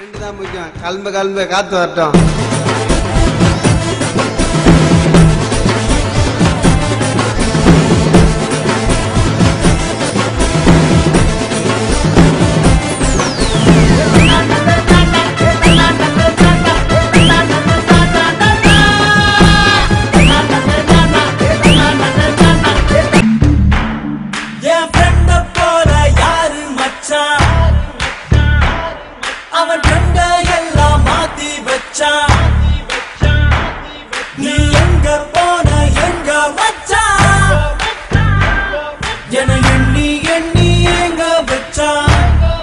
friend தான் முக்கியம் கிளம்பு கிளம்பு காத்து வரட்டும் என் ஃப்ரெண்ட போல யாரு மச்சான் அவன் ஃப்ரெண்ட எல்லாம் மாத்தி வச்சான் நீ எங்க போன எங்க வச்சான் என எண்ணி எண்ணி எங்க வச்சான்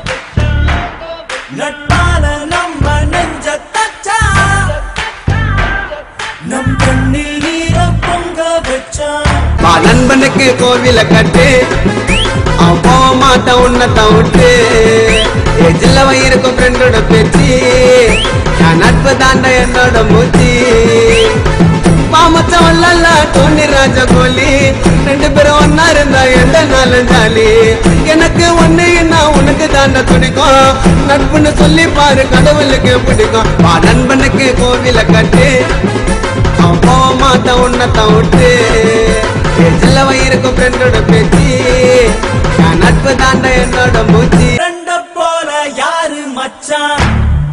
நட்பால நம்ம நெஞ்ச தச்சான் நம் கண்ணில் நீர பொங்க வச்சான் வா நண்பனுக்கு கோவில கட்டு அவன் போக மாட்டான் உன்னை தவிட்டு எஜில்ல இருக்கும் ஃப்ரெண்டோட பேச்சு என் நட்பு தாண்ட என்னோட மூச்சு பாமச்சம் வரல டோனி ராஜா கோலி ரெண்டு பேரும் ஒன்னா இருந்தா எந்த நாளும் ஜாலி எனக்கு ஒண்ணு என்ன உனக்கு தாண்ட துடிக்கும் நட்புன்னு சொல்லி பாரு கடவுளுக்கு பிடிக்கும் வா நண்பனுக்கு கோவில கட்டு அவன் போக மாட்டான் உன்னை தவிட்டு எஜில்ல இருக்கும் ஃப்ரெண்டோட பேச்சு என் நட்பு தாண்ட என்னோட மூச்சு ஃப்ரெண்ட போல யாரு மச்சான்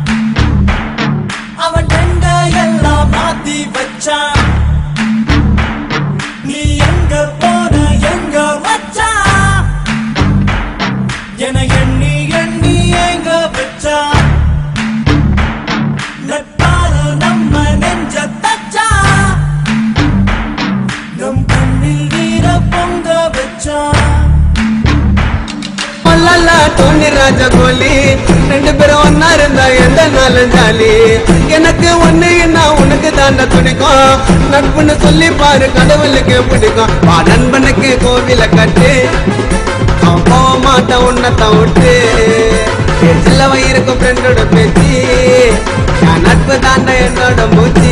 அவன் ரெண்ட எல்லாம் மாத்தி வச்சான் நீ எங்க போன எங்க வச்சான் என எண்ணி எண்ணி எங்க வச்சான் நட்பால நம்ம நெஞ்ச தச்சான் நம் கண்ணில் வீர பொங்க வச்சான் மல்லல்ல டோனி ராஜா கோலி ரெண்டு பேரும் ஒன்னா இருந்தா எந்த நாளும் ஜாலி எனக்கு ஒண்ணு என்ன உனக்கு தாண்ட துடிக்கும் நட்புன்னு சொல்லி பாரு கடவுளுக்கு பிடிக்கும் வா நண்பனுக்கு கோவில கட்டு அவன் போக மாட்டான் உன்னை தவிட்டு எஜில்ல இருக்கும் ஃப்ரெண்டோட பேச்சு என் நட்பு தாண்ட என்னோட மூச்சு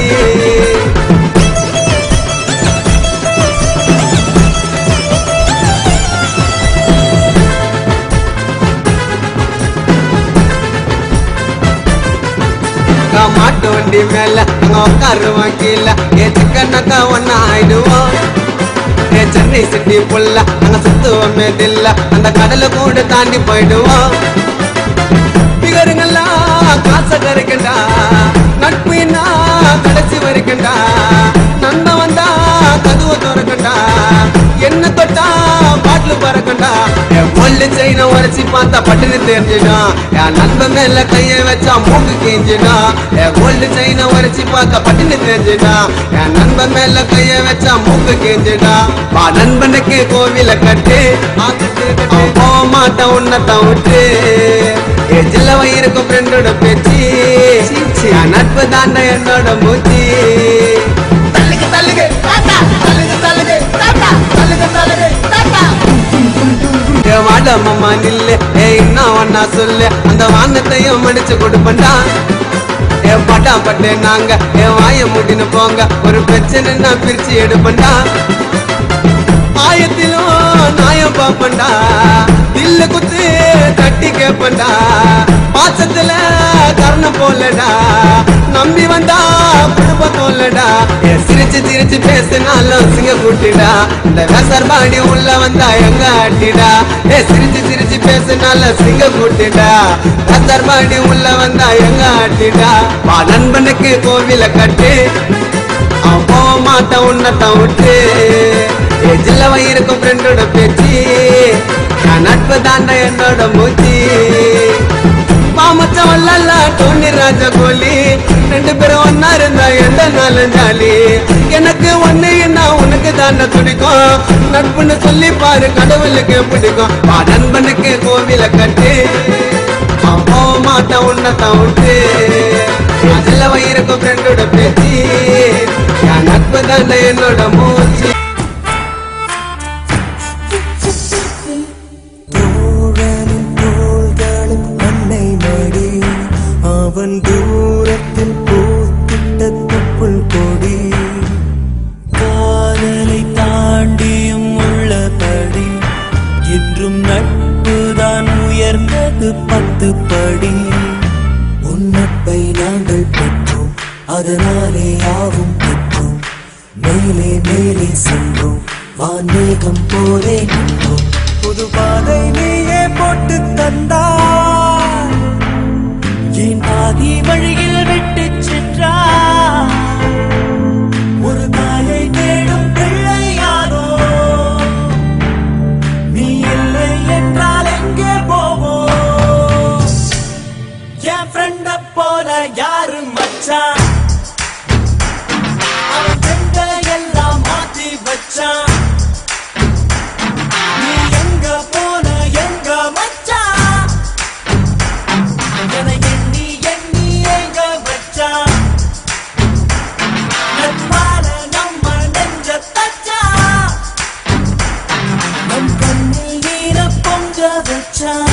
அக்கா மாட்டு வண்டி மேல அங்க உட்காருவான் கீழே ஏ சிக்கனக்கா ஒன்னா ஆயிடுவோம் ஏ சென்னை சிட்டி புள்ள அங்க சுத்துவோமே தில்ல அந்த கடலை கூட தாண்டி போயிடுவோம் பிகருங்கெல்லாம் காசை கரைக்கண்டா நட்பினா கடைசி வரைக்கண்டா நண்பன் வந்தா கதுவ திறக்கண்டா என்ன தொட்டா பாட்டில் பறக்கண்டா என் கொல்லு செயின உரைச்சி பார்த்தா பட்டுன்னு தெரிஞ்சிடும் என் நண்பன் மேல கையை வச்சா மூக்கு கிஞ்சிடும் என் கொல்லு செயின உரைச்சி பார்த்தா பட்டுன்னு தெரிஞ்சிடும் என் நண்பன் மேல கையை வச்சா மூக்கு கிஞ்சிடும் வா நண்பனுக்கு கோவில கட்டு அவன் போக மாட்டான் உன்னை தவிட்டு எஜில்ல இருக்கும் ஃப்ரெண்டோட பேச்சு என் நட்பு தாண்ட என்னோட மூச்சு தள்ளுக்கு தள்ளுக்கு தாத்தா தள்ளுக்கு தள்ளுக்கு தாத்தா தள்ளுக்கு தள்ளுக்கு தாத்தா ஏ வாட மாமா நில்லு ஏ இன்னும் ஒன்னா சொல்லு அந்த வானத்தையும் மடிச்சு கொடுப்பண்டா ஏ பட்டா பட்டு நாங்க ஏ வாய முடின்னு போங்க ஒரு பிரச்சனைன்னா பிரிச்சு எடுப்பண்டா ஆயத்திலும் நாயம் பாப்பண்டா தில்ல குத்து தட்டி கேப்பண்டா பாசத்துல கர்ணம் போலடா நம்பி வந்தா குடும்ப தோலடா ஏ சிரிச்சு சிரிச்சு பேசினாலும் சிங்க கூட்டிடா இந்த வேசர்பாடி உள்ள வந்தா எங்க ஆட்டிடா ஏ சிரிச்சு சிரிச்சு பேசினாலும் சிங்க கூட்டிடா வேசர்பாடி உள்ள வந்தா எங்க ஆட்டிடா வா நண்பனுக்கு கோவில கட்டு அவன் போக மாட்டான் உன்னை தவிட்டு எஜில்ல இருக்கும் ஃப்ரெண்டோட பேச்சு என் நட்பு தாண்ட என்னோட மூச்சு மாமச்சம் வரல டோனி ராஜா கோலி ரெண்டு பேரும் ஒன்னா இருந்தா எந்த நாளும் ஜாலி எனக்கு ஒண்ணு என்ன உனக்கு தாண்ட துடிக்கும் நட்புன்னு சொல்லி பாரு கடவுளுக்கு பிடிக்கும் வா நண்பனுக்கு கோவில கட்டு அவன் போக மாட்டான் உன்னை தவிட்டு அதுல இருக்கும் ஃப்ரெண்டோட பேச்சு என் நட்பு தாண்ட என்னோட மூச்சு தோழனின் தோள்களும் அன்னை மடி அவன் தூரத்தில் பூத்திட்ட தொப்புள் கொடி காதலை தாண்டியும் உள்ளபடி என்றும் நட்புதான் உயர்ந்தது பத்து படி உன் வான்மேகம் போலே புது பாதை நீயே போட்டு தந்தாய் என் பாதி வழியில் விட்டு சென்றாய் ஒரு தாயை தேடும் பிள்ளையானோ நீ இல்லை என்றால் எங்கே போவோம் என் ஃப்ரெண்ட போல யாரு மச்சான் அவன் ஃப்ரெண்ட எல்லாம் மாத்தி வச்சான் நீ எங்க போன எங்க மச்சான் என எண்ணி எண்ணி எங்க வச்சான் நட்பால நம்ம நெஞ்ச தச்சான் நம் கண்ணில் நீர பொங்க வச்சான்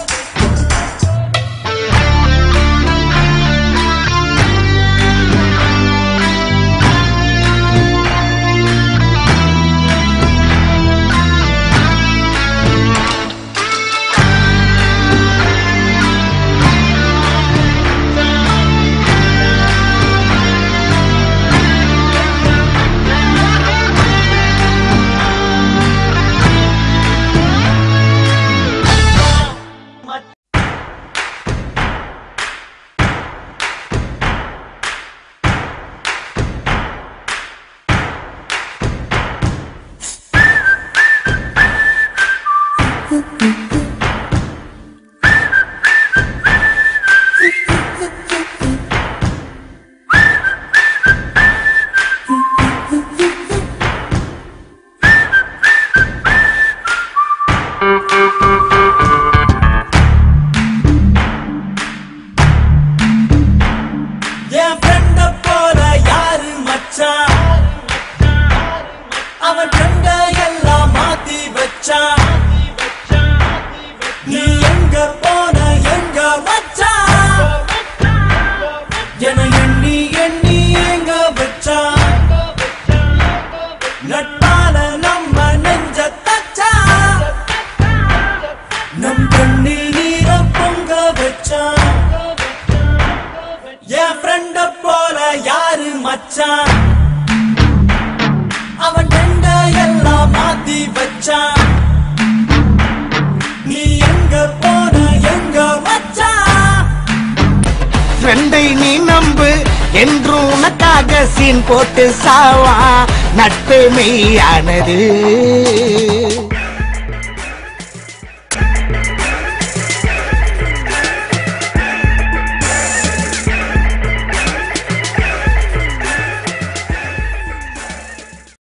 என் ஃப்ரெண்ட போல யாரு மச்சான் அவன் ஃப்ரெண்ட எல்லாம் மாத்தி வச்சான் நீ எங்க போன எங்க மச்சான் என எண்ணி எண்ணி எங்க வச்சான் நட்பால நம்ம நெஞ்ச தச்சான் நம் கண்ணில் நீர பொங்க வச்சான் என் ஃப்ரெண்ட போல யாரு மச்சான் அவன் ரெண்ட எல்லாம் மாத்தி வச்சான் நீ எங்க போன எங்க மச்சான் ஃப்ரெண்டை நீ நம்பு என்றும் உனக்காக சீன் போட்டு சாவா நட்பு மெய்யானது